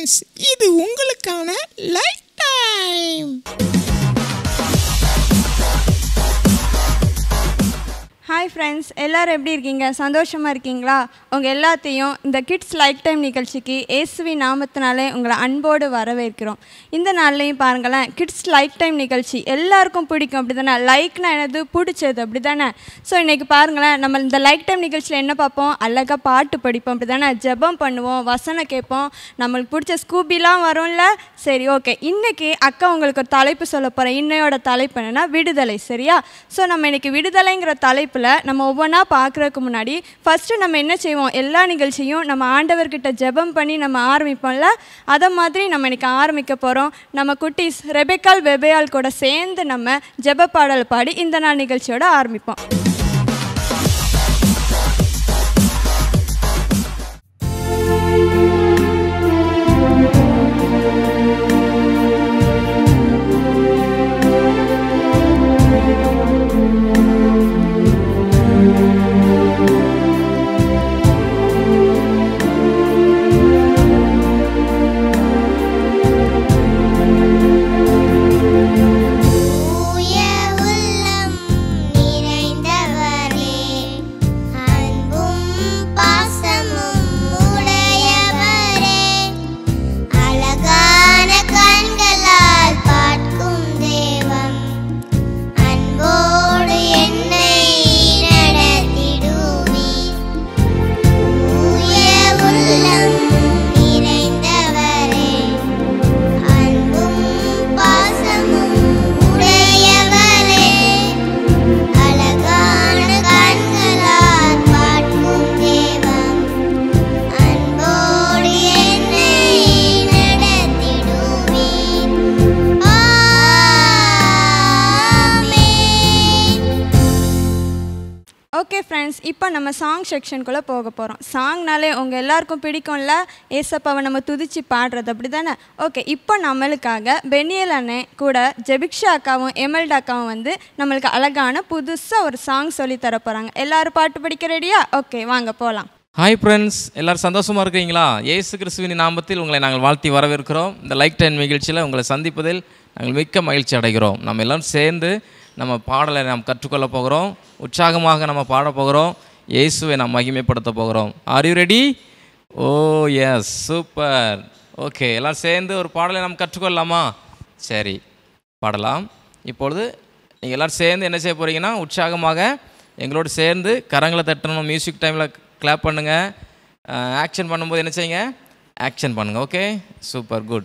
Friends இது உங்களுக்கான life time hi friends எல்லாரும் எப்படி இருக்கீங்க சந்தோஷமாக இருக்கீங்களா உங்கள் எல்லாத்தையும் இந்த கிட்ஸ் லைஃப் டைம் நிகழ்ச்சிக்கு இயேசுவி நாமத்தினாலே உங்களை அன்போடு வரவேற்கிறோம் இந்த நாள்லையும் பாருங்களேன் கிட்ஸ் லைஃப் டைம் நிகழ்ச்சி எல்லாருக்கும் பிடிக்கும் அப்படி தானே லைக்னா என்னது பிடிச்சது அப்படி தானே ஸோ இன்றைக்கி பாருங்களேன் நம்ம இந்த லைஃப் டைம் நிகழ்ச்சியில் என்ன பார்ப்போம் அழகாக பாட்டு படிப்போம் அப்படி தானே ஜெபம் பண்ணுவோம் வசனம் கேட்போம் நம்மளுக்கு பிடிச்ச ஸ்கூபிலாம் வரும்ல சரி ஓகே இன்றைக்கி அக்கா உங்களுக்கு ஒரு தலைப்பு சொல்ல போகிறேன் இன்னையோட தலைப்பு என்னென்னா விடுதலை சரியா ஸோ நம்ம இன்னைக்கு விடுதலைங்கிற தலைப்பில் நம்ம ஒவ்வொன்றா பார்க்குறதுக்கு முன்னாடி ஃபஸ்ட்டு நம்ம என்ன செய்வோம் எல்லா நிகழ்ச்சியும் நம்ம ஆண்டவர்கிட்ட ஜெபம் பண்ணி நம்ம ஆரம்பிப்போம்ல அதை மாதிரி நம்ம இன்னைக்கு ஆரம்பிக்க போகிறோம் நம்ம குட்டீஸ் ரெபேக்கால் வெபேயால் கூட சேர்ந்து நம்ம ஜெப பாடல் பாடி இந்த நாள் நிகழ்ச்சியோட ஆரம்பிப்போம் தூய உள்ளம் நிறைந்தவரே அன்பும் பாசமும் உடையவரே அழகான கண்களால் பார்க்கும் தேவம் அன்போடு என்னை நடத்திடுவீர் தூய உள்ளம் நிறைந்தவரே அன்பும் பாசமும் உடையவரே அழகான கண்களால் பார்க்கும் தேவம் அன்போடு என்னை நடத்திடுவீர் ஆமென் ஓகே ஃப்ரெண்ட்ஸ் இப்போ நம்ம சாங் செக்ஷனுக்குள்ளே போக போகிறோம் சாங்னாலே உங்கள் எல்லாருக்கும் பிடிக்கும்ல ஏசப்பாவை நம்ம துதிச்சு பாடுறது அப்படி தானே ஓகே இப்போ நம்மளுக்காக பெனியல் அண்ணன் கூட ஜெபிக்ஷா அக்காவும் எமல்டா அக்காவும் வந்து நம்மளுக்கு அழகான புதுசாக ஒரு சாங் சொல்லி தர போகிறாங்க எல்லாரும் பாட்டு படிக்க ரெடியா ஓகே வாங்க போகலாம் ஹாய் ஃப்ரெண்ட்ஸ் எல்லாரும் சந்தோஷமாக இருக்கிறீங்களா இயேசு கிறிஸ்துவின் நாமத்தில் உங்களை நாங்கள் வாழ்த்தி வரவேற்கிறோம் இந்த லைக் டைம் நிகழ்ச்சியில் உங்களை சந்திப்பதில் நாங்கள் மிக்க மகிழ்ச்சி அடைகிறோம் நம்ம எல்லோரும் சேர்ந்து நம்ம பாடலை நாம் கற்றுக்கொள்ள போகிறோம் உற்சாகமாக நம்ம பாட போகிறோம் இயேசுவை நாம் மகிமைப்படுத்த போகிறோம் are you ready oh yes super okay எல்லாம் சேர்ந்து ஒரு பாடலை நாம் கற்றுக்கொள்ளலாமா சரி பாடலாம் இப்பொழுது நீங்கள் எல்லோரும் சேர்ந்து என்ன செய்ய போகிறீங்கன்னா உற்சாகமாக எங்களோடு சேர்ந்து கரங்களை தட்டணும் மியூசிக் டைமில் கிளாப் பண்ணுங்கள் ஆக்ஷன் பண்ணும்போது என்ன செய்யுங்க ஆக்ஷன் பண்ணுங்கள் ஓகே சூப்பர் குட்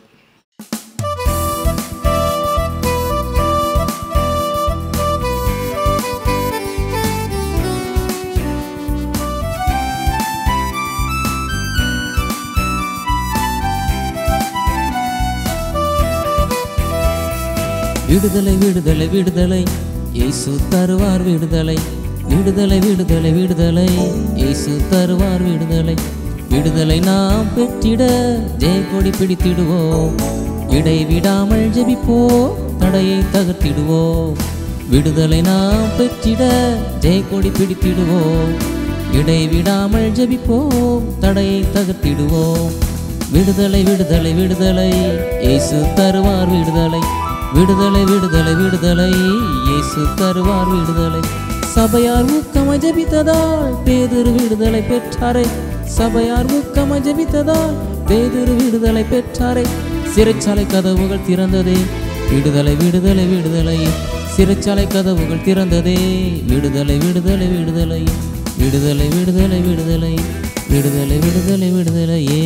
விடுதலை விடுதலை விடுதலை இயேசு தருவார் விடுதலை விடுதலை விடுதலை விடுதலை இயேசு தருவார் விடுதலை விடுதலை நாம் பெற்றிட ஜெயக்கொடி பிடித்திடுவோம் இடைவிடாமல் ஜெபிப்போம் தடையை தகர்த்திடுவோம் விடுதலை நாம் பெற்றிட ஜெயக்கொடி பிடித்திடுவோம் இடைவிடாமல் ஜெபிப்போம் தடையை தகர்த்திடுவோம் விடுதலை விடுதலை விடுதலை இயேசு தருவார் விடுதலை விடுதலை விடுதலை விடுதலை இயேசு தருவார் விடுதலை சபையார் ஊக்கமாய் ஜெபித்ததால் பேதுரு விடுதலை பெற்றாரே சபையார் ஊக்கமாய் ஜெபித்ததால் பேதுரு விடுதலை பெற்றாரே சிறைச்சாலை கதவுகள் திறந்ததே விடுதலை விடுதலை விடுதலை சிறைச்சாலை கதவுகள் திறந்ததே விடுதலை விடுதலை விடுதலை விடுதலை விடுதலை விடுதலை விடுதலை விடுதலை விடுதலையே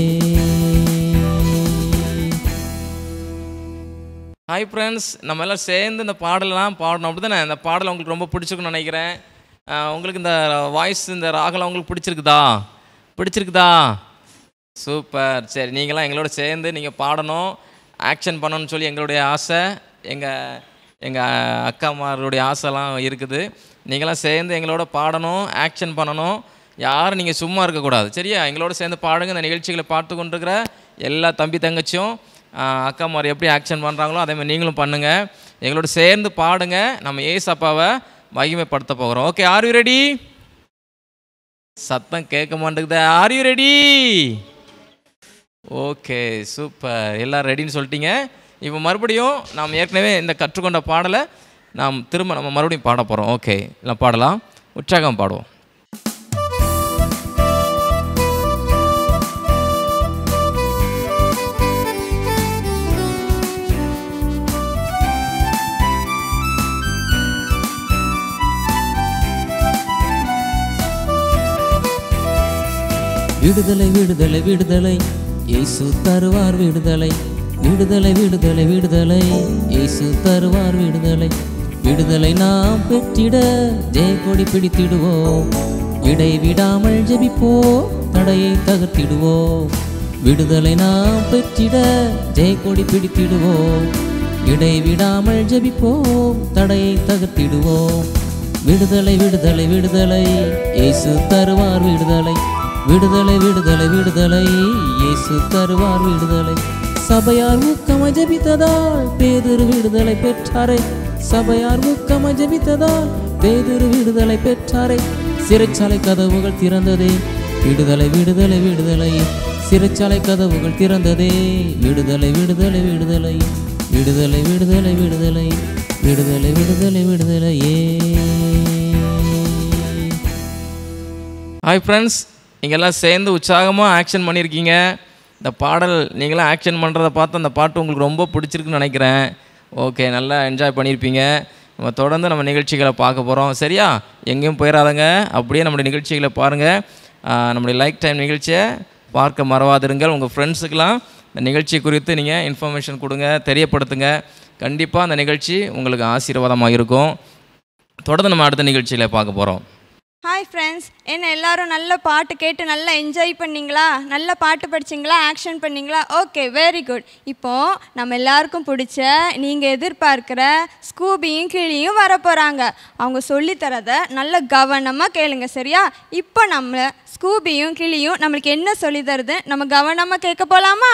ஹாய் ஃப்ரெண்ட்ஸ் நம்ம எல்லாம் சேர்ந்து இந்த பாடலாம் பாடணும் அப்படி தானே இந்த பாடல் உங்களுக்கு ரொம்ப பிடிச்சிருக்குன்னு நினைக்கிறேன் அஹ் உங்களுக்கு இந்த வாய்ஸ் இந்த ராகலாம் உங்களுக்கு பிடிச்சிருக்குதா பிடிச்சிருக்குதா சூப்பர் சரி நீங்களாம் எங்களோட சேர்ந்து நீங்கள் பாடணும் ஆக்ஷன் பண்ணணும்னு சொல்லி எங்களுடைய ஆசை எங்கள் எங்கள் அக்காமாருடைய ஆசைலாம் இருக்குது நீங்களாம் சேர்ந்து எங்களோட பாடணும் ஆக்ஷன் பண்ணணும் யாரும் நீங்கள் சும்மா இருக்கக்கூடாது சரியா எங்களோட சேர்ந்து பாடுங்க இந்த நிகழ்ச்சிகளை பார்த்து கொண்டிருக்கிற எல்லா தம்பி தங்கச்சியும் ஆஹ், அக்காமார் எப்படி ஆக்ஷன் பண்ணுறாங்களோ அதே மாதிரி நீங்களும் பண்ணுங்கள் எங்களோட சேர்ந்து பாடுங்க நம்ம ஏசு அப்பாவை மகிமைப்படுத்த போகிறோம் ஓகே ஆர் யூ ரெடி சத்தம் கேட்க மாட்டேங்குது are you ready okay super எல்லாம் ரெடின்னு சொல்லிட்டீங்க இப்போ மறுபடியும் நாம் ஏற்கனவே இந்த கற்றுக்கொண்ட பாடலை நாம் திரும்ப நம்ம மறுபடியும் பாட போகிறோம் ஓகே எல்லாம் பாடலாம் உற்சாகம் பாடுவோம் விடுதலை விடுதலை விடுதலை இயேசு தருவார் விடுதலை விடுதலை விடுதலை விடுதலை இயேசு தருவார் விடுதலை விடுதலை நாம் பெற்றிட ஜெயக்கொடி பிடித்திடுவோம் இடைவிடாமல் ஜெபிப்போம் தடையை தகர்த்திடுவோம் விடுதலை நாம் பெற்றிட ஜெயக்கொடி பிடித்திடுவோம் இடைவிடாமல் ஜெபிப்போம் தடையை தகர்த்திடுவோம் விடுதலை விடுதலை விடுதலை இயேசு தருவார் விடுதலை விடுதலை விடுதலை விடுதலை இயேசு தருவார் விடுதலை சபையார் ஊக்கமாய் ஜெபித்ததால் பேதுரு விடுதலை பெற்றாரே சபையார் ஊக்கமாய் ஜெபித்ததால் பேதுரு விடுதலை பெற்றாரே சிறைச்சாலை கதவுகள் திறந்ததே விடுதலை விடுதலை விடுதலை சிறைச்சாலை கதவுகள் திறந்ததே விடுதலை விடுதலை விடுதலை விடுதலை விடுதலை விடுதலை விடுதலை விடுதலை விடுதலையே ஹாய் ஃப்ரெண்ட்ஸ் நீங்கள் எல்லாம் சேர்ந்து உற்சாகமாக ஆக்ஷன் பண்ணியிருக்கீங்க இந்த பாடல் நீங்களாம் ஆக்ஷன் பண்ணுறத பார்த்து அந்த பாட்டு உங்களுக்கு ரொம்ப பிடிச்சிருக்குன்னு நினைக்கிறேன் ஓகே நல்லா என்ஜாய் பண்ணியிருப்பீங்க நம்ம தொடர்ந்து நம்ம நிகழ்ச்சிகளை பார்க்க போகிறோம் சரியா எங்கேயும் போயிடாதங்க அப்படியே நம்முடைய நிகழ்ச்சிகளை பாருங்கள் நம்முடைய லைக் டைம் நிகழ்ச்சியை பார்க்க மறவாதிருங்கள் உங்கள் ஃப்ரெண்ட்ஸுக்கெல்லாம் இந்த நிகழ்ச்சி குறித்து நீங்கள் இன்ஃபர்மேஷன் கொடுங்க தெரியப்படுத்துங்க கண்டிப்பாக அந்த நிகழ்ச்சி உங்களுக்கு ஆசீர்வாதமாக இருக்கும் தொடர்ந்து நம்ம அடுத்த நிகழ்ச்சிகளை பார்க்க போகிறோம் ஹாய் ஃப்ரெண்ட்ஸ் என்ன எல்லாரும் நல்ல பாட்டு கேட்டு நல்லா என்ஜாய் பண்ணீங்களா நல்ல பாட்டு படிச்சிங்களா ஆக்ஷன் பண்ணீங்களா ஓகே வெரி குட் இப்போது நம்ம எல்லாருக்கும் பிடிச்ச நீங்கள் எதிர்பார்க்குற ஸ்கூபியும் கிளியும் வர போகிறாங்க அவங்க சொல்லித்தரதை நல்ல கவனமாக கேளுங்க சரியா இப்போ நம்ம ஸ்கூபியும் கிளியும் நம்மளுக்கு என்ன சொல்லி தருது நம்ம கவனமாக கேட்க போகலாமா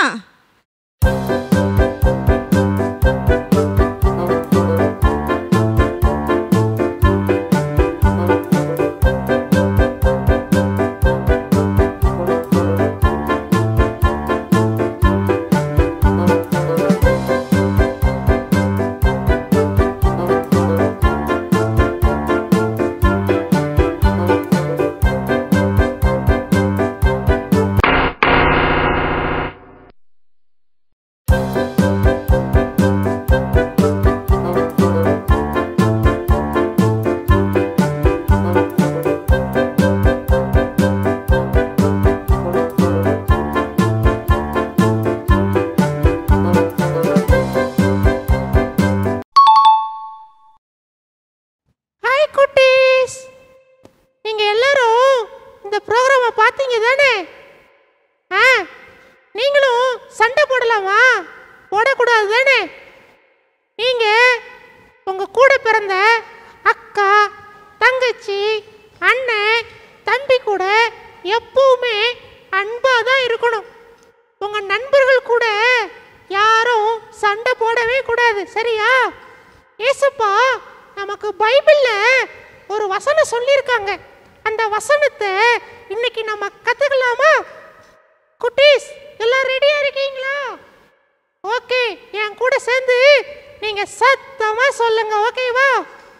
ஹாய் குட்டீஸ் நீங்க எல்லாரும் இந்த ப்ரோக்ராமை பார்த்தீங்க தானே ஆ நீங்களும் சண்டை போடலாமா போடக்கூடாது தானே நீங்க உங்க கூட பிறந்த அக்கா தங்கச்சி அண்ணன் தம்பி கூட எப்பவுமே அன்பாக தான் இருக்கணும் உங்க நண்பர்கள் கூட யாரும் சண்டை போடவே கூடாது சரியா ஏசப்பா நமக்கு பைபிள்ல ஒரு வசனம் சொல்லியிருக்காங்க அந்த வசனத்தை இன்னைக்கு நம்ம கத்துக்கலாமா குட்டீஸ் எல்லாம் ரெடியா இருக்கீங்களா ஓகே என் கூட சேர்ந்து நீங்க சத்தமா சொல்லுங்க ஓகேவா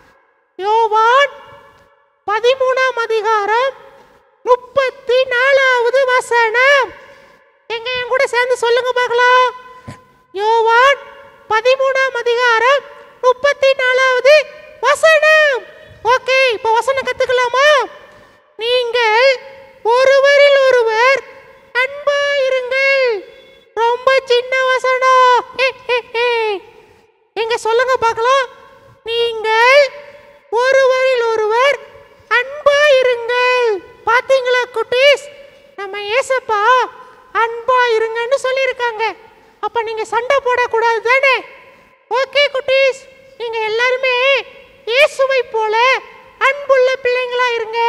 யோவான் பதிமூணாம் அதிகாரம் முப்பத்தி நாலாவது வசனம் எங்க என் கூட சேர்ந்து சொல்லுங்க பார்க்கலாம் யோவான் பதிமூணாம் அதிகாரம் முப்பத்தி நாலாவது வசனம் ஓகே இப்போ வசனம் கத்துக்கலாமா நீங்கள் ஒருவரில் ஒருவர் அன்பாயிருங்கள் ரொம்ப சின்ன வசனம் ஹே, ஹே, ஹே. எங்க சொல்லுங்க பார்க்கலாம் நீங்கள் ஒருவரில் ஒருவர் அன்பாயிருங்கள் பாத்தீங்களா குட்டீஸ் நம்ம ஏசப்பா அன்பா இருங்கன்னு சொல்லியிருக்காங்க அப்ப நீங்க சண்டை போடக்கூடாது தானே ஓகே குட்டீஸ் நீங்க எல்லாருமே இயேசுவை போல அன்புள்ள பிள்ளைங்களா இருங்க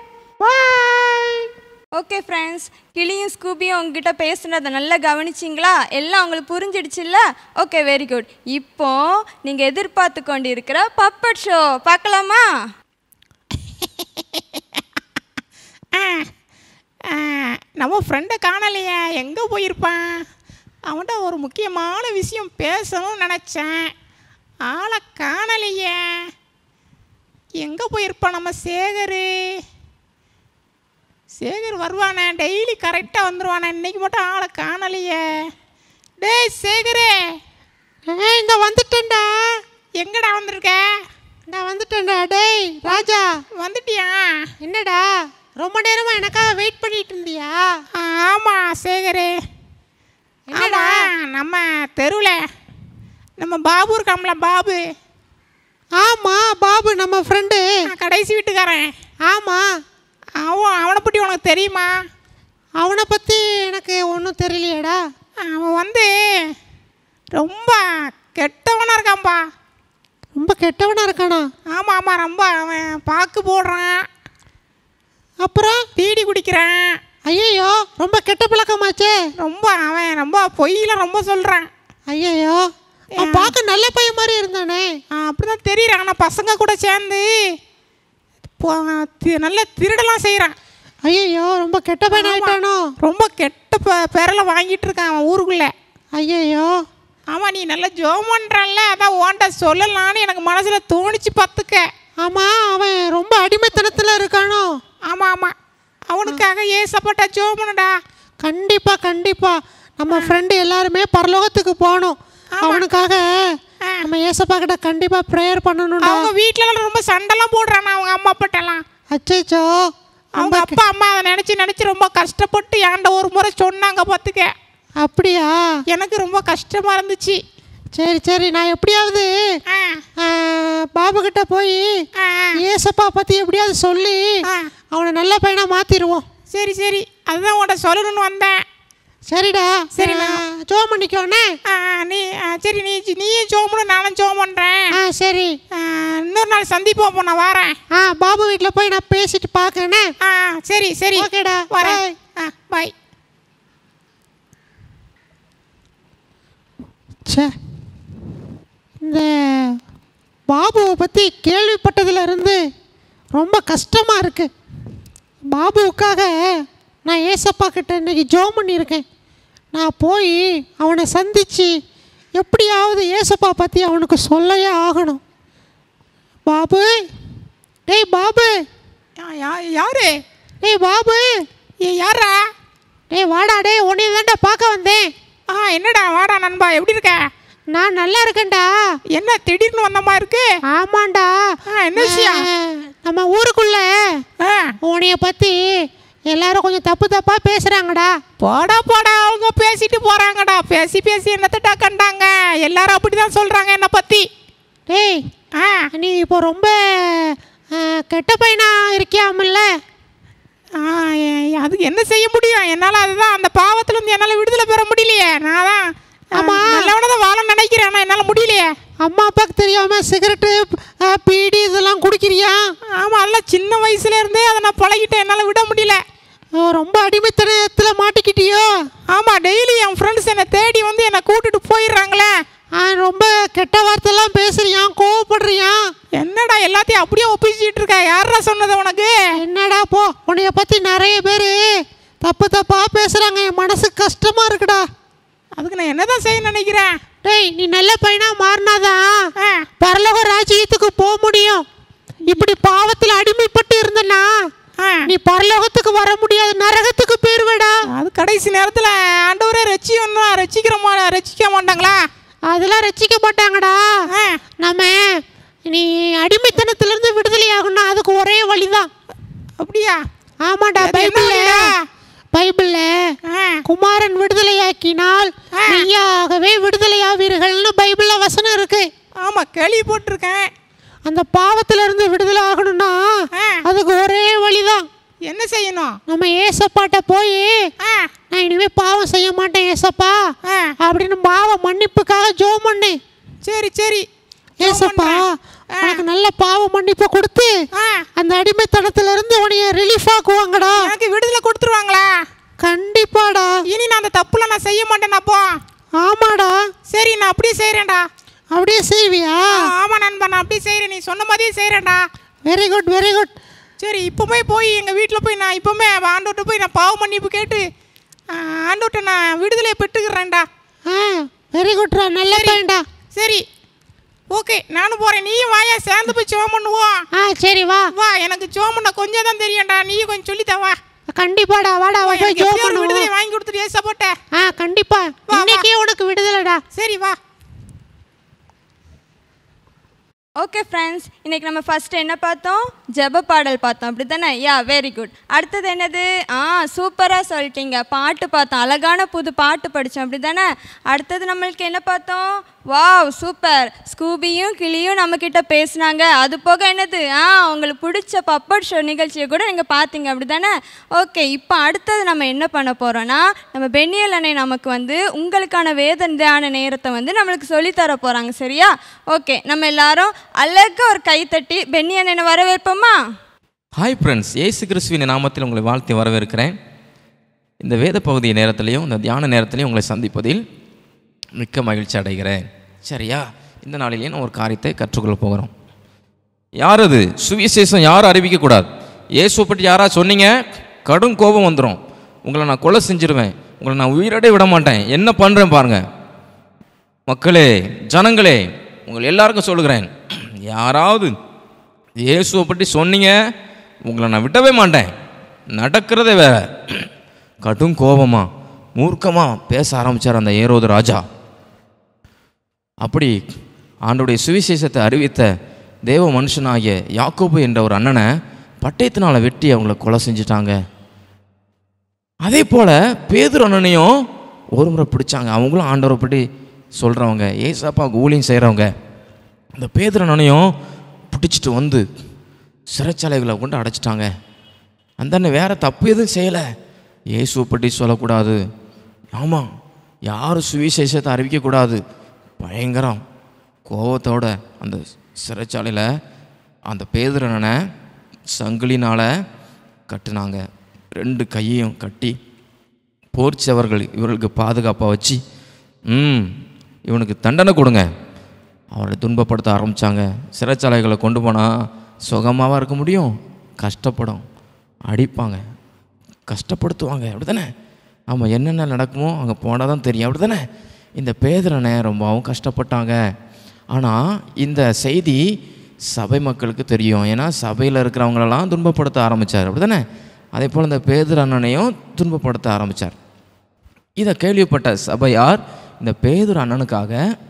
பாய் ஓகே ஃப்ரெண்ட்ஸ் கிளியும் ஸ்கூபியும் உங்ககிட்ட பேசுனதை நல்லா கவனிச்சிங்களா எல்லாம் உங்களுக்கு புரிஞ்சிடுச்சுல்ல ஓகே வெரி குட் இப்போ நீங்கள் எதிர்பார்த்து கொண்டு இருக்கிற பப்பட் ஷோ பார்க்கலாமா நம்ம ஃப்ரெண்டை காணலையே எங்கே போயிருப்பான் அவன்கிட்ட ஒரு முக்கியமான விஷயம் பேசணும்னு நினச்சேன் ஆளை காணலையே எங்கே போயிருப்பான் நம்ம சேகர் சேகர் வருவானே டெய்லி கரெக்டாக வந்துடுவானே இன்னைக்கு மட்டும் ஆளை காணலையே டேய் சேகரே ஏய் இந்த வந்துட்டேன்டா எங்கடா வந்திருக்க நான் வந்துட்டேன்டா டேய் ராஜா வந்துட்டியா என்னடா ரொம்ப நேரமா எனக்காக வெயிட் பண்ணிட்டு இருந்தியா ஆமாம் சேகரு என்னடா? ஆமா, நம்ம தெருவில் நம்ம பாபு இருக்காம்ல பாபு ஆமா பாபு நம்ம ஃப்ரெண்டு நான் கடைசி வீட்டுக்காரன் ஆமா அவன் அவனை பற்றி உனக்கு தெரியுமா அவனை பத்தி எனக்கு ஒன்றும் தெரியலையேடா அவன் வந்து ரொம்ப கெட்டவனாக இருக்கான்பா ரொம்ப கெட்டவனா இருக்கானா ஆமாம் ஆமாம் ரொம்ப அவன் பாக்கு போடுறான் அப்புறம் பீடி குடிக்கிறான் ஐயையோ ரொம்ப கெட்ட பழக்கமாச்சே ரொம்ப அவன் ரொம்ப பொய்யில ரொம்ப சொல்கிறான் ஐயையோ அவன் பார்க்க நல்ல பையன் மாதிரி இருந்தானே அப்படி தான் தெரியுறான் ஆனால் பசங்க கூட சேர்ந்து போ- தி- நல்ல திருடலாம் செய்கிறான் ஐயையோ ரொம்ப கெட்ட பையன் ஆயிட்டானோ ரொம்ப கெட்ட ப பெறலை வாங்கிட்டு இருக்கான் அவன் ஊருக்குள்ளே ஐயையோ ஆமாம் நீ நல்லா ஜோம் பண்ணுறான்ல அதான் ஓன்ட்ட சொல்லலான்னு எனக்கு மனசில் தோணிச்சு பார்த்துக்க ஆமா அவன் ரொம்ப அடிமைத்தனத்துல இருக்கானோ ஆமாம் ஆமாம் அவனுக்காக ஏசப்பட்ட ஜோம் பண்ணுடா கண்டிப்பா கண்டிப்பா நம்ம ஃப்ரெண்டு எல்லாருமே பரலோகத்துக்கு போகணும் அவனுக்காக நம்ம ஏசப்பா கிட்ட கண்டிப்பா ப்ரேயர் பண்ணணும்டா அவங்க வீட்டிலலாம் ரொம்ப சண்டைலாம் போடுறானா அவங்க அம்மா அப்பாட்டெல்லாம் அச்சோ அவங்க அப்பா அம்மா அதை நினச்சி நினச்சி ரொம்ப கஷ்டப்பட்டு ஏன்ட ஒரு முறை சொன்னாங்க பார்த்துக்க அப்படியா எனக்கு ரொம்ப கஷ்டமாக இருந்துச்சு சரி சரி நான் எப்படியாவது ஆ ஆ, பாபு கிட்ட போய் ஆ ஆ. ஏசப்பா பத்தி எப்படியாவது சொல்லி ஆ. அவனை நல்ல பையனா மாத்திருவோம் சரி சரி அதுதான் உன்ட்ட சொல்லணும்னு வந்தேன் சரிடா சரிண்ணா. ஜோம் பண்ணிக்கோண்ணே ஆ ஆ, நீ ஆ, சரி நீ நீயும் ஜோம் நானும் ஜோம் பண்ணுறேன் ஆ சரி இன்னொரு நாள் சந்திப்போம் அப்போ நான் வரேன் ஆ பாபு வீட்டில் போய் நான் பேசிட்டு பார்க்கறேனே ஆ சரி சரி ஓகேடா வரேன் ஆ பாய் ச்சே இந்த பாபுவை பற்றி கேள்விப்பட்டதுல இருந்து ரொம்ப கஷ்டமாக இருக்கு பாபுவுக்காக நான் ஏசப்பா கிட்ட இன்னைக்கு ஜோம் பண்ணியிருக்கேன் நான் போய் அவனை சந்தித்து எப்படியாவது ஏசப்பா பற்றி அவனுக்கு சொல்லவே ஆகணும் பாபு டேய் பாபு யா- யா யாரு டேய் பாபு ஏ யாரா டேய் வாடா டேய் உன்னை தான்டா பார்க்க வந்தேன் ஆ என்னடா வாடா நண்பா எப்படி இருக்க நான் நல்லா இருக்கேன்டா என்ன திடீர்னு வந்த மாதிரி இருக்கு ஆமாண்டா ஆ, என்ன விஷயம்? ஆ, நம்ம ஊருக்குள்ள ஆ உன்னைய பத்தி எல்லாரும் கொஞ்சம் தப்பு தப்பா பேசுறாங்கடா போடா போடா அவங்க பேசிட்டு போறாங்கடா பேசி பேசி என்னத்தட்டா கண்டாங்க எல்லாரும் அப்படிதான் சொல்றாங்க என்னை பத்தி டேய் ஆ நீ இப்போ ரொம்ப ஆ, கெட்ட பையனா இருக்கியாமல்ல ஆ ஏ- அதுக்கு என்ன செய்ய முடியும் என்னால் அதுதான் அந்த பாவத்துல இருந்து என்னால் விடுதலை பெற முடியலையே நான் தான் ஆமா. நல்லவன தான் வாழ நினைக்கிறேன் ஆனால் என்னால் முடியலையே அம்மா அப்பாவுக்கு தெரியாம சிகரெட்டு ஆ, பீடி இதெல்லாம் குடிக்கிறியா ஆமாம் எல்லாம் சின்ன வயசுல இருந்தே அதை நான் பழகிட்டேன் என்னால் விட முடியல ஓ, ரொம்ப அடிமைத்தனத்துல மாட்டிக்கிட்டியோ ஆமாம் டெய்லி என் ஃப்ரெண்ட்ஸ் என்னை தேடி வந்து என்னை கூட்டிட்டு போயிடுறாங்களே ஆ, ரொம்ப கெட்ட வார்த்தைலாம் பேசுறியான் கோவப்படுறியான் என்னடா எல்லாத்தையும் அப்படியே ஒப்பிச்சிட்டு இருக்க யாரா சொன்னது உனக்கு என்னடா போ உன்னைய பத்தி நிறைய பேர் தப்பு தப்பா பேசுறாங்க என் மனசு கஷ்டமா இருக்குடா அதுக்கு நான் என்னதான் செய்ய நினைக்கிறேன் டேய் நீ நல்ல பையனா மாறினாதான் ஆ பரலோக ராஜ்யத்துக்கு போக முடியும் இப்படி பாவத்தில் அடிமைப்பட்டு இருந்தனா ஆ நீ பரலோகத்துக்கு வர முடியாது நரகத்துக்கு போயிருவேடா அது கடைசி நேரத்தில் ஆண்டவரே ரட்சிக்கணும் ரட்சிக்கிற மா ரட்சிக்க மாட்டாங்களா அதெல்லாம் ரசிக்க மாட்டாங்கடா ஆ நம்ம நீ அடிமைத்தனத்திலிருந்து விடுதலை ஆகணும் அதுக்கு ஒரே வழிதான் அப்படியா ஆமாடா அது என்ன பைபிள்ல வழிடா? பைபிள்ல ஆ குமாரன் விடுதலையாக்கினால் ஆ. நீயாகவே விடுதலையாவீர்கள்னு பைபிள்ல வசனம் இருக்கு ஆமாம் கேள்விப்பட்டிருக்கேன் அந்த பாவத்துல இருந்து விடுதலை ஆகணும்னா ஆ. அதுக்கு ஒரே வழிதான் என்ன செய்யணும் நம்ம ஏசப்பாட்ட போய் ஆ நான் இனிமே பாவம் செய்ய மாட்டேன் ஏசப்பா ஆ அப்படின்னு பாவ மன்னிப்புக்காக ஜோம் பண்ணு சரி சரி ஏசப்பா உனக்கு நல்ல பாவ மன்னிப்பு கொடுத்து ஆ அந்த அடிமைத்தனத்துல இருந்து உனைய ரிலீஃப் ஆக்குவாங்கடா எனக்கு விடுதலை கொடுத்துருவாங்களா கண்டிப்பாடா இனி நான் அந்த தப்புல நான் செய்ய மாட்டேன் அப்போ ஆமாடா சரி நான் அப்படியே செய்கிறேன்டா அப்படியே செய்வியா ஆமாம் நண்பா நான் அப்படியே செய்கிறேன் நீ சொன்ன மாதிரியே செய்கிறேன்டா வெரி குட் வெரி குட் சரி இப்போமே போய் எங்கள் வீட்டில் போய் நான் இப்போமே ஆண்டோட்ட போய் நான் பாவ மன்னிப்பு கேட்டு ஆண்டோட்ட நான் விடுதலையை பெற்றுக்கிறேன்டா ஆ வெரி குட்ரா நல்ல பையன்டா சரி ஓகே நானும் போகிறேன் நீயும் வாயா சேர்ந்து போய் ஜோம் பண்ணுவோம் ஆ சரி வா வா எனக்கு ஜோம் பண்ண கொஞ்சம் தான் தெரியும்டா நீயும் கொஞ்சம் சொல்லித்தா வா கண்டிப்பாடா வாடா வா போய் எனக்கு ஜோம் எப்படியோ ஒரு விடுதலை பண்ணுவோம் வாங்கி கொடுத்துட்டு ஏசா போட்ட ஆ கண்டிப்பா வா. இன்னைக்கே உனக்கு விடுதலைடா சரி வா ஓகே ஃப்ரெண்ட்ஸ் இன்னைக்கு நம்ம ஃபர்ஸ்ட் என்ன பார்த்தோம் ஜெப பாடல் பார்த்தோம் அப்படி தானே யா வெரி குட் அடுத்தது என்னது ஆ சூப்பராக சொல்லிட்டீங்க பாட்டு பார்த்தோம் அழகான புது பாட்டு படித்தோம் அப்படி தானே அடுத்தது நம்மளுக்கு என்ன பார்த்தோம் வாவ் சூப்பர் ஸ்கூபியும் கிளியும் நம்மக்கிட்ட பேசுனாங்க அது போக என்னது ஆ உங்களுக்கு பிடிச்ச பப்பட் ஷோ நிகழ்ச்சியை கூட நீங்கள் பார்த்தீங்க அப்படி தானே ஓகே இப்போ அடுத்தது நம்ம என்ன பண்ண போகிறோன்னா நம்ம பென்னியல் அண்ணே நமக்கு வந்து உங்களுக்கான வேத தியான நேரத்தை வந்து நம்மளுக்கு சொல்லித்தர போகிறாங்க சரியா ஓகே நம்ம எல்லாரும் அழகா ஒரு கைத்தட்டி பென்னி அண்ணனை வரவேற்போமா ஹாய் ஃப்ரெண்ட்ஸ் இயேசு கிறிஸ்துவின் நாமத்தில் உங்களை வாழ்த்தி வரவேற்கிறேன் இந்த வேத பகுதி நேரத்திலையும் இந்த தியான நேரத்திலையும் உங்களை சந்திப்பதில் மிக்க மகிழ்ச்சி அடைகிறேன் சரியா இந்த நாளிலேயே நான் ஒரு காரியத்தை கற்றுக்கொள்ள போகிறோம் யார் அது சுவிசேஷம் யாரும் அறிவிக்கக்கூடாது இயேசுவை பற்றி யாரா சொன்னீங்க கடும் கோபம் வந்துடும் உங்களை நான் கொலை செஞ்சிருவேன் உங்களை நான் உயிரோடே விட மாட்டேன் என்ன பண்ணுறேன் பாருங்க மக்களே ஜனங்களே உங்கள் எல்லாருக்கும் சொல்லுகிறேன் யாராவது இயேசுவை பற்றி சொன்னீங்க உங்களை நான் விடவே மாட்டேன் நடக்கிறதே வேற கடும் கோபமா மூர்க்கமா பேச ஆரம்பிச்சார் அந்த ஏரோது ராஜா அப்படி ஆண்டுடைய சுவிசேஷத்தை அறிவித்த தேவ மனுஷனாகிய யாக்கோபு என்ற ஒரு அண்ணனை பட்டயத்தினால வெட்டி அவங்கள கொலை செஞ்சிட்டாங்க அதே போல் பேதுரு அண்ணனையும் ஒரு முறை பிடிச்சாங்க அவங்களும் ஆண்டவரை பற்றி சொல்கிறவங்க ஏசாப்பா ஊழியம் செய்கிறவங்க அந்த பேதுரு அண்ணனையும் பிடிச்சிட்டு வந்து சிறைச்சாலைகளை கொண்டு அடைச்சிட்டாங்க அந்த அண்ணன் வேறு தப்பு எதுவும் செய்யலை இயேசுவை பற்றி சொல்லக்கூடாது ஆமாம் யாரும் சுவிசேஷத்தை அறிவிக்கக்கூடாது பயங்கரம் கோபத்தோட அந்த சிறைச்சாலையில் அந்த பேதுரனை சங்கிலினால் கட்டுனாங்க ரெண்டு கையையும் கட்டி போர்ச்சவர்கள் இவர்களுக்கு பாதுகாப்பாக வச்சு ம் இவனுக்கு தண்டனை கொடுங்க அவரை துன்பப்படுத்த ஆரம்பித்தாங்க சிறைச்சாலைகளை கொண்டு போனால் சுகமாவா இருக்க முடியும் கஷ்டப்படும் அடிப்பாங்க கஷ்டப்படுத்துவாங்க அப்படி தானே ஆமாம் என்னென்ன நடக்குமோ அங்கே போனால் தான் தெரியும் அப்படி தானே இந்த பேதரனை ரொம்பவும் கஷ்டப்பட்டாங்க ஆனால் இந்த செய்தி சபை மக்களுக்கு தெரியும் ஏன்னா சபையில் இருக்கிறவங்களெல்லாம் துன்பப்படுத்த ஆரம்பித்தார் அப்படி தானே அதே போல் இந்த பேதர் அண்ணனையும் துன்பப்படுத்த ஆரம்பித்தார் இதை கேள்விப்பட்ட சபையார் இந்த பேதுரு அண்ணனுக்காக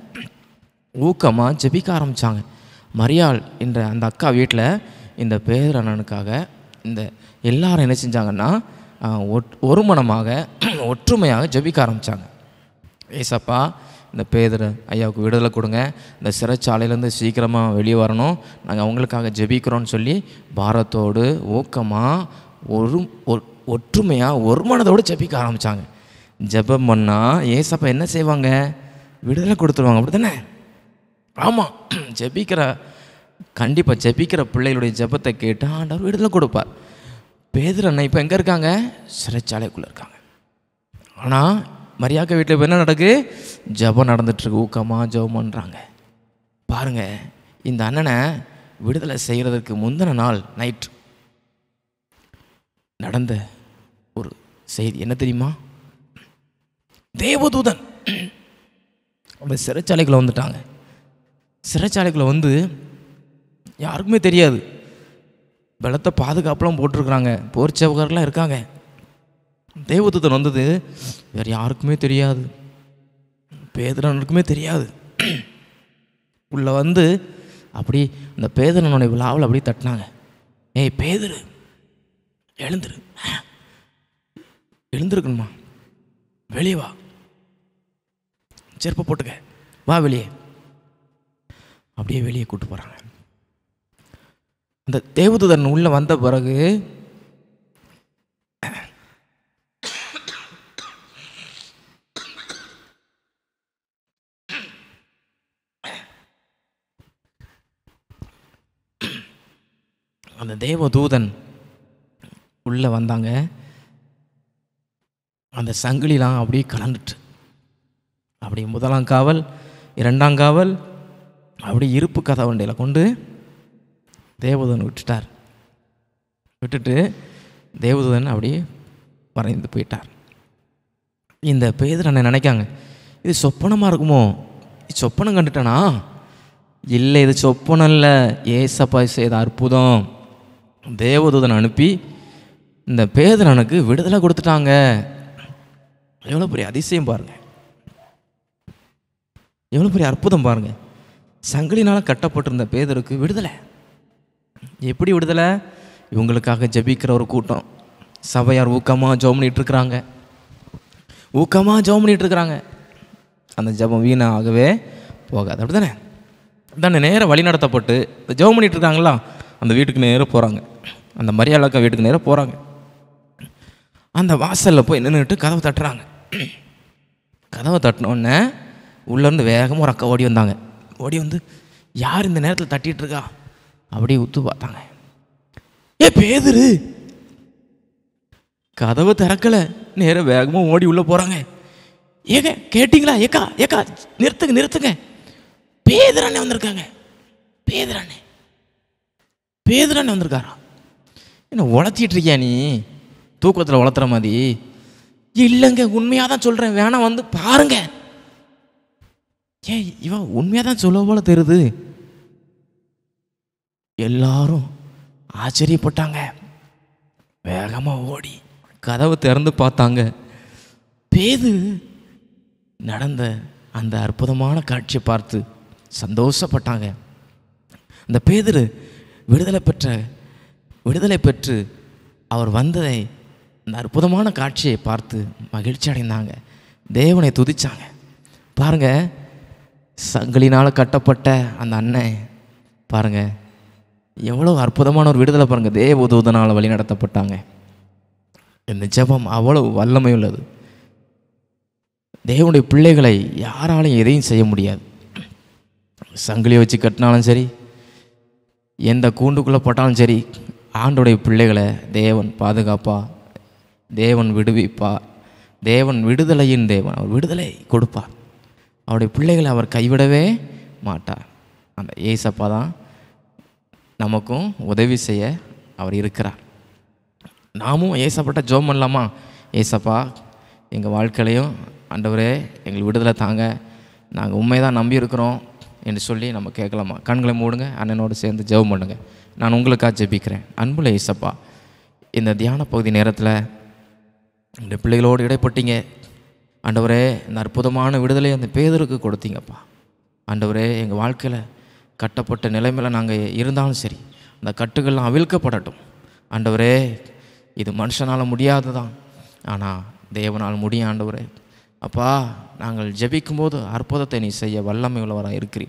ஊக்கமாக ஜெபிக்க ஆரம்பித்தாங்க மரியாள் என்ற அந்த அக்கா வீட்டில் இந்த பேதுரு அண்ணனுக்காக இந்த எல்லாரும் என்ன செஞ்சாங்கன்னா ஆஹ், ஒட்- ஒருமனமாக ஒற்றுமையாக ஜெபிக்க ஆரம்பித்தாங்க ஏசப்பா இந்த பேதர் ஐயாவுக்கு விடுதலை கொடுங்க இந்த சிறைச்சாலையிலேருந்து சீக்கிரமாக வெளியே வரணும் நாங்கள் அவங்களுக்காக ஜெபிக்கிறோன்னு சொல்லி பாரத்தோடு ஊக்கமாக ஒரு ஒ- ஒற்றுமையாக ஒரு மனதோடு ஜெபிக்க ஆரம்பித்தாங்க ஜெபம் பண்ணால் ஏசப்பா என்ன செய்வாங்க விடுதலை கொடுத்துருவாங்க அப்படி தானே ஆமாம் ஜெபிக்கிற கண்டிப்பாக ஜெபிக்கிற பிள்ளைகளுடைய ஜெபத்தை கேட்டு ஆண்டவர் விடுதலை கொடுப்பார் பேதர் அண்ணன் இப்போ எங்கே இருக்காங்க சிறைச்சாலைக்குள்ளே இருக்காங்க ஆனால் மரியாக்க வீட்டில் இப்போ என்ன நடக்கு ஜெபம் நடந்துட்டுருக்கு ஊக்கமாக ஜெபம் பண்ணுறாங்க பாருங்க இந்த அண்ணனை விடுதலை செய்கிறதுக்கு முந்தின நாள் நைட் நடந்த ஒரு செய்தி என்ன தெரியுமா தேவதூதன் அந்த சிறைச்சாலைக்குள்ள வந்துட்டாங்க சிறைச்சாலைக்குள்ள வந்து யாருக்குமே தெரியாது பலத்த பாதுகாப்புலாம் போட்டிருக்கிறாங்க போர் சேவகர்லாம் இருக்காங்க தேவதூதன் வந்தது வேறு யாருக்குமே தெரியாது பேதரனுக்குமே தெரியாது உள்ள வந்து அப்படி அந்த பேதரனுடைய விழாவில் அப்படியே தட்டினாங்க ஏய் பேதரு எழுந்துரு எழுந்திருக்கணுமா வெளியே வா செருப்பை போட்டுக்க வா வெளியே அப்படியே வெளியே கூட்டு போகிறாங்க அந்த தேவதூதன் உள்ள வந்த பிறகு அந்த தேவதூதன் உள்ளே வந்தாங்க அந்த சங்கிலிலாம் அப்படியே கலந்துட்டு அப்படியே முதலாம் காவல் இரண்டாம் காவல் அப்படி இருப்பு கதவண்டையில் கொண்டு தேவதூதன் விட்டுட்டார் விட்டுட்டு தேவதூதன் அப்படியே மறைந்து போயிட்டார் இந்த பேதர் அண்ணன் நினைக்காங்க இது சொப்பனமாக இருக்குமோ இது சொப்பனம் கண்டுட்டானா இல்லை இது சொப்பனம் இல்லை ஏசப்பா செய்த அற்புதம் தேவதூதன் அனுப்பி இந்த பேதரனுக்கு விடுதலை கொடுத்துட்டாங்க எவ்வளோ பெரிய அதிசயம் பாருங்க எவ்வளோ பெரிய அற்புதம் பாருங்க சங்கிலினால் கட்டப்பட்டிருந்த பேதருக்கு விடுதலை எப்படி விடுதலை இவங்களுக்காக ஜெபிக்கிற ஒரு கூட்டம் சபையார் ஊக்கமாக ஜெபம் பண்ணிட்டு இருக்கிறாங்க ஊக்கமாக ஜெபம் பண்ணிட்டு இருக்கிறாங்க அந்த ஜெபம் வீணாகவே போகாது அப்படி தானே தானே நேராக வழி நடத்தப்பட்டு இந்த ஜெபம் பண்ணிட்டு இருக்காங்களா அந்த வீட்டுக்கு நேராக போகிறாங்க அந்த மரியாதைக்கா வீட்டுக்கு நேராக போகிறாங்க அந்த வாசலில் போய் நின்றுட்டு கதவை தட்டுறாங்க கதவை தட்டினோடனே உள்ளேருந்து வேகமாக ஒரு அக்கா ஓடி வந்தாங்க ஓடி வந்து யார் இந்த நேரத்தில் தட்டிட்டு இருக்கா அப்படியே உத்து பார்த்தாங்க ஏ பேதுரு கதவை திறக்கல நேரா வேகமாக ஓடி உள்ளே போகிறாங்க ஏங்க கேட்டிங்களா ஏக்கா ஏக்கா நிறுத்துங்க நிறுத்துங்க பேதுரானே வந்திருக்காங்க பேதுரானே பேதுரானே வந்திருக்காரா என்ன உளத்திட்டு இருக்கியா நீ தூக்கத்தில் உளத்துற மாதிரி இல்லைங்க உண்மையாக தான் சொல்கிறேன் வேணா வந்து பாருங்க ஏன் இவன் உண்மையாக தான் சொல்ல போல தெரியுது எல்லாரும் ஆச்சரியப்பட்டாங்க வேகமாக ஓடி கதவை திறந்து பார்த்தாங்க பேது நடந்த அந்த அற்புதமான காட்சியை பார்த்து சந்தோஷப்பட்டாங்க அந்த பேதுரு விடுதலை பெற்ற விடுதலை பெற்று அவர் வந்ததை அந்த அற்புதமான காட்சியை பார்த்து மகிழ்ச்சி அடைந்தாங்க தேவனை துதிச்சாங்க பாருங்க சங்கிலினால் கட்டப்பட்ட அந்த அண்ணன் பாருங்க எவ்வளோ அற்புதமான ஒரு விடுதலை பாருங்க தேவதூதனால் வழி நடத்தப்பட்டாங்க இந்த ஜெபம் அவ்வளவு வல்லமை உள்ளது தேவனுடைய பிள்ளைகளை யாராலையும் எதையும் செய்ய முடியாது சங்கிலியை வச்சு கட்டினாலும் சரி எந்த கூண்டுக்குள்ளே போட்டாலும் சரி ஆண்டோடைய பிள்ளைகளை தேவன் பாதுகாப்பா தேவன் விடுவிப்பா தேவன் விடுதலையின் தேவன் அவர் விடுதலை கொடுப்பார் அவருடைய பிள்ளைகளை அவர் கைவிடவே மாட்டார் அந்த ஏசப்பா தான் நமக்கும் உதவி செய்ய அவர் இருக்கிறார் நாமும் ஏசப்பட்ட ஜோம் பண்ணலாமா ஏசப்பா எங்கள் வாழ்க்கையிலையும் ஆண்டவரே எங்களுக்கு விடுதலை தாங்க நாங்கள் உண்மை தான் நம்பியிருக்கிறோம் என்று சொல்லி நம்ம கேட்கலாமா கண்களை மூடுங்க அண்ணனோடு சேர்ந்து ஜெபம் பண்ணுங்க நான் உங்களுக்காக ஜெபிக்கிறேன் அன்புள்ள ஏசப்பா இந்த தியான பகுதி நேரத்தில் இந்த பிள்ளைகளோடு இடைப்பட்டீங்க ஆண்டவரே இந்த அற்புதமான விடுதலை அந்த பேதருக்கு கொடுத்தீங்கப்பா ஆண்டவரே எங்கள் வாழ்க்கையில் கட்டப்பட்ட நிலைமையில் நாங்கள் இருந்தாலும் சரி அந்த கட்டுகள்லாம் அவிழ்க்கப்படட்டும் ஆண்டவரே இது மனுஷனால் முடியாதுதான் ஆனால் தேவனால் முடியும் ஆண்டவரே அப்பா நாங்கள் ஜெபிக்கும்போது அற்புதத்தை நீ செய்ய வல்லமை உள்ளவராக இருக்கிறீர்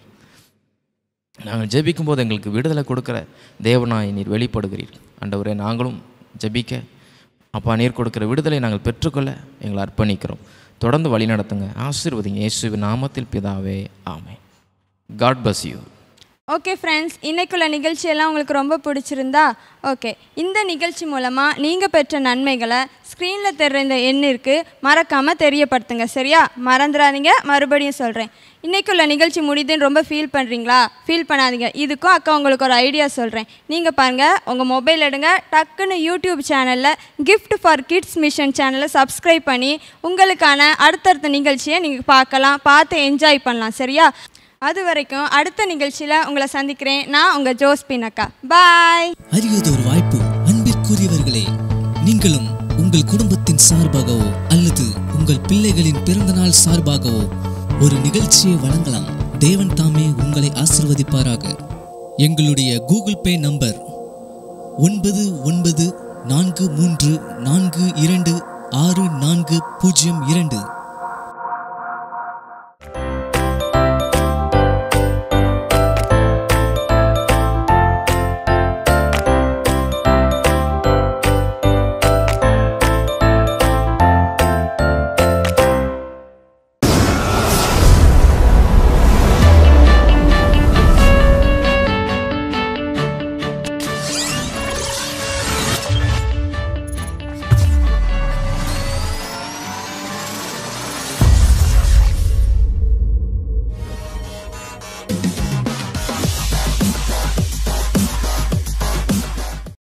நாங்கள் ஜெபிக்கும்போது எங்களுக்கு விடுதலை கொடுக்கிற தேவனாய் நீர் வெளிப்படுகிறீர் ஆண்டவரே நாங்களும் ஜெபிக்க அப்பா நீர் கொடுக்கிற விடுதலை நாங்கள் பெற்றுக்கொள்ள எங்களை அர்ப்பணிக்கிறோம் தொடர்ந்து வழி நடத்துங்க ஆசீர்வதிங்க இயேசுவின் நாமத்தில் பிதாவே ஆமே God bless you okay friends இன்னைக்குள்ள நிகழ்ச்சியெல்லாம் உங்களுக்கு ரொம்ப பிடிச்சிருந்தா ஓகே இந்த நிகழ்ச்சி மூலமாக நீங்கள் பெற்ற நன்மைகளை ஸ்க்ரீனில் தெரிற இந்த எண்ணிற்கு மறக்காமல் தெரியப்படுத்துங்க சரியா மறந்துடாதீங்க மறுபடியும் சொல்கிறேன் இன்னைக்குள்ள நிகழ்ச்சி முடியுதுன்னு ரொம்ப ஃபீல் பண்ணுறீங்களா ஃபீல் பண்ணாதீங்க இதுக்கும் அக்கா உங்களுக்கு ஒரு ஐடியா சொல்கிறேன் நீங்கள் பாருங்கள் உங்கள் மொபைல் எடுங்க டக்குன்னு யூடியூப் சேனலில் கிஃப்ட் ஃபார் கிட்ஸ் மிஷன் சேனலை சப்ஸ்கிரைப் பண்ணி உங்களுக்கான அடுத்தடுத்த நிகழ்ச்சியை நீங்கள் பார்க்கலாம் பார்த்து என்ஜாய் பண்ணலாம் சரியா அது வரைக்கும் அடுத்த நிகழ்ச்சியில் உங்களை சந்திக்கிறேன் நான் உங்கள் ஜோஸ்பின் அக்கா பாய் அரியதொரு வாய்ப்பு அன்பிற்குரியவர்களே நீங்களும் உங்கள் குடும்பத்தின் சார்பாகவோ அல்லது உங்கள் பிள்ளைகளின் பிறந்தநாள் சார்பாகவோ ஒரு நிகழ்ச்சியை வழங்கலாம் தேவன் தாமே உங்களை ஆசிர்வதிப்பாராக எங்களுடைய கூகுள் பே நம்பர் ஒன்பது ஒன்பது நான்கு மூன்று நான்கு இரண்டு ஆறு நான்கு பூஜ்ஜியம் இரண்டு